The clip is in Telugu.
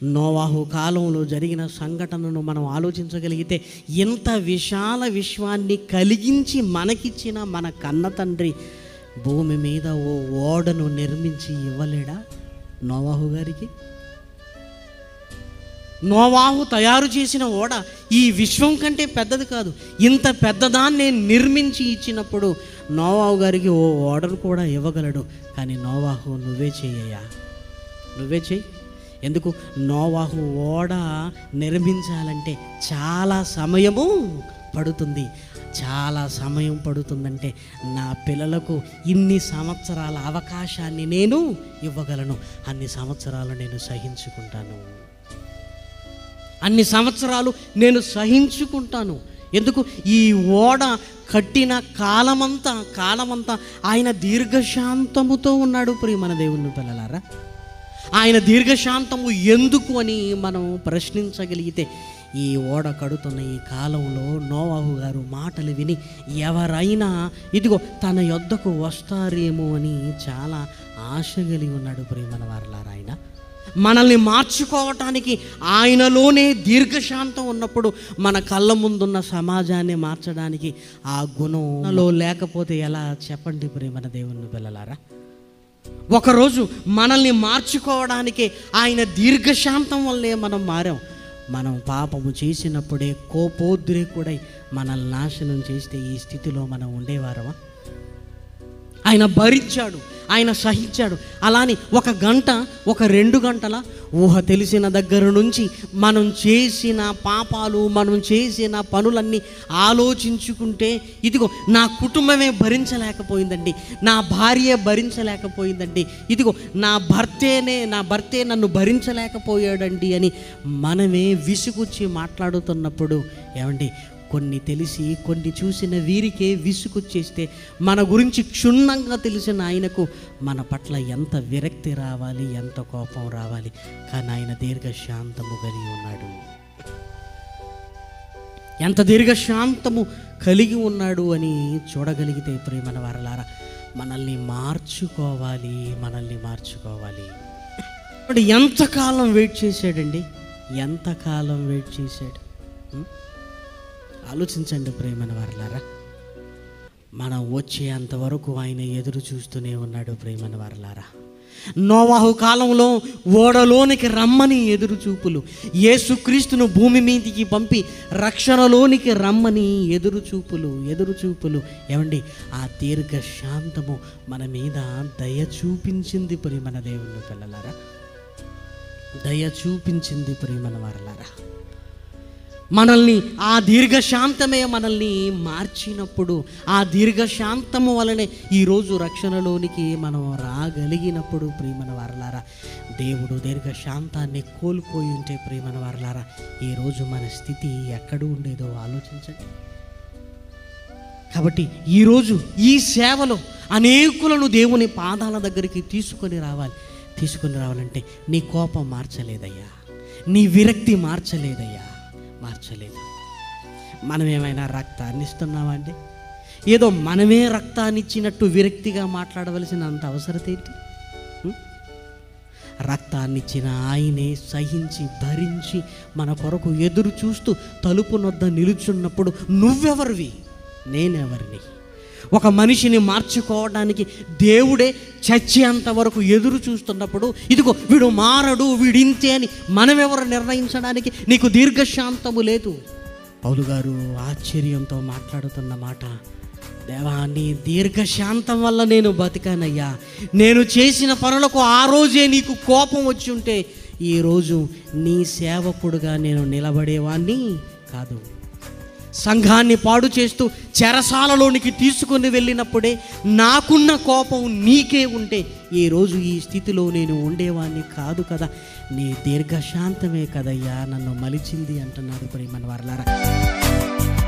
నోవాహు కాలంలో జరిగిన సంఘటనను మనం ఆలోచించగలిగితే ఎంత విశాల విశ్వాన్ని కలిగించి మనకిచ్చిన మన కన్న తండ్రి భూమి మీద ఓ ఓడను నిర్మించి ఇవ్వలేడా నోవాహు గారికి నోవాహు తయారు చేసిన ఓడ ఈ విశ్వం కంటే పెద్దది కాదు ఇంత పెద్దదాన్ని నిర్మించి ఇచ్చినప్పుడు నోవాహు గారికి ఓ ఓడను కూడా ఇవ్వగలడు కానీ నోవాహు నువ్వే చెయ్యయ్యా నువ్వే చెయ్యి ఎందుకు నోవాహు ఓడ నిర్మించాలంటే చాలా సమయము పడుతుంది చాలా సమయం పడుతుందంటే నా పిల్లలకు ఇన్ని సంవత్సరాల అవకాశాన్ని నేను ఇవ్వగలను అన్ని సంవత్సరాలు నేను సహించుకుంటాను అన్ని సంవత్సరాలు నేను సహించుకుంటాను ఎందుకు ఈ ఓడ కట్టిన కాలమంతా కాలమంతా ఆయన దీర్ఘశాంతముతో ఉన్నాడు ప్రియమన దేవుని పిల్లలారా ఆయన దీర్ఘశాంతము ఎందుకు అని మనం ప్రశ్నించగలిగితే ఈ ఓడ కడుతున్న ఈ కాలంలో నోవాహు గారు మాటలు విని ఎవరైనా ఇదిగో తన యొద్దకు వస్తారేమో అని చాలా ఆశ కలిగి ఉన్నాడు ప్రియమన వారలారా ఆయన మనల్ని మార్చుకోవటానికి ఆయనలోనే దీర్ఘశాంతం ఉన్నప్పుడు మన కళ్ళ ముందున్న సమాజాన్ని మార్చడానికి ఆ గుణంలో లేకపోతే ఎలా చెప్పండి ప్రేమన దేవుని పిల్లలారా ఒకరోజు మనల్ని మార్చుకోవడానికే ఆయన దీర్ఘశాంతం వల్లే మనం మారాం మనం పాపము చేసినప్పుడే కోపోద్రేకుడై మనల్ని నాశనం చేస్తే ఈ స్థితిలో మనం ఉండేవారమా ఆయన భరించాడు ఆయన సహించాడు అలాని ఒక గంట ఒక రెండు గంటల ఊహ తెలిసిన దగ్గర నుంచి మనం చేసిన పాపాలు మనం చేసిన పనులన్నీ ఆలోచించుకుంటే ఇదిగో నా కుటుంబమే భరించలేకపోయిందండి నా భార్య భరించలేకపోయిందండి ఇదిగో నా భర్తేనే నా భర్తే నన్ను భరించలేకపోయాడండి అని మనమే విసుగుచ్చి మాట్లాడుతున్నప్పుడు ఏమండి కొన్ని తెలిసి కొన్ని చూసిన వీరికే విసుకొచ్చేస్తే మన గురించి క్షుణ్ణంగా తెలిసిన ఆయనకు మన పట్ల ఎంత విరక్తి రావాలి ఎంత కోపం రావాలి కానీ ఆయన దీర్ఘశాంతము కలిగి ఉన్నాడు ఎంత దీర్ఘశాంతము కలిగి ఉన్నాడు అని చూడగలిగితే ప్రేమన వారలారా మనల్ని మార్చుకోవాలి మనల్ని మార్చుకోవాలి ఇప్పుడు ఎంతకాలం వెయిట్ చేశాడండి ఎంతకాలం వెయిట్ చేశాడు ఉం? ఆలోచించండి ప్రేమన వారలారా మనం వచ్చేంత వరకు ఆయన ఎదురు చూస్తూనే ఉన్నాడు ప్రేమన వారలారా నోవాహు కాలంలో ఓడలోనికి రమ్మని ఎదురు చూపులు యేసుక్రీస్తును భూమి మీదికి పంపి రక్షణలోనికి రమ్మని ఎదురు చూపులు ఎదురు చూపులు ఏమండి ఆ దీర్ఘ శాంతము మన మీద దయ చూపించింది ప్రేమన దేవుని పిల్లలారా దయ చూపించింది ప్రేమన వారలారా మనల్ని ఆ దీర్ఘశాంతమే మనల్ని మార్చినప్పుడు ఆ దీర్ఘశాంతము వలనే ఈరోజు రక్షణలోనికి మనం రాగలిగినప్పుడు ప్రియమన వారలారా దేవుడు దీర్ఘశాంతాన్ని కోల్పోయి ఉంటే ప్రియమన వారలారా ఈరోజు మన స్థితి ఎక్కడ ఉండేదో ఆలోచించండి కాబట్టి ఈరోజు ఈ సేవలో అనేకులను దేవుని పాదాల దగ్గరికి తీసుకొని రావాలి తీసుకొని రావాలంటే నీ కోపం మార్చలేదయ్యా నీ విరక్తి మార్చలేదయ్యా మార్చలేదు మనం ఏమైనా రక్తాన్ని ఇస్తున్నామా అండి ఏదో మనమే రక్తాన్ని ఇచ్చినట్టు విరక్తిగా మాట్లాడవలసిన అంత అవసరత ఏంటి ఉం? రక్తాన్నిచ్చిన ఆయనే సహించి భరించి మన కొరకు ఎదురు చూస్తూ తలుపు నొద్ద నిలుచున్నప్పుడు నువ్వెవరివి నేనెవరిని ఒక మనిషిని మార్చుకోవడానికి దేవుడే చచ్చేంత వరకు ఎదురు చూస్తున్నప్పుడు ఇదిగో వీడు మారడు వీడింతే అని మనమెవరు నిర్ణయించడానికి నీకు దీర్ఘశాంతము లేదు పౌలు గారు ఆశ్చర్యంతో మాట్లాడుతున్న మాట దేవా నీ దీర్ఘశాంతం వల్ల నేను బతికానయ్యా నేను చేసిన పనులకు ఆ రోజే నీకు కోపం వచ్చి ఉంటే ఈరోజు నీ సేవకుడుగా నేను నిలబడేవాణ్ణి కాదు సంఘాన్ని పాడు చేస్తూ చెరసాలలోనికి తీసుకుని వెళ్ళినప్పుడే నాకున్న కోపం నీకే ఉంటే ఈరోజు ఈ స్థితిలో నేను ఉండేవాడిని కాదు కదా నీ దీర్ఘశాంతమే కదయ్యా నన్ను మలిచింది అంటున్నాడు ప్రేమన్ వారలారా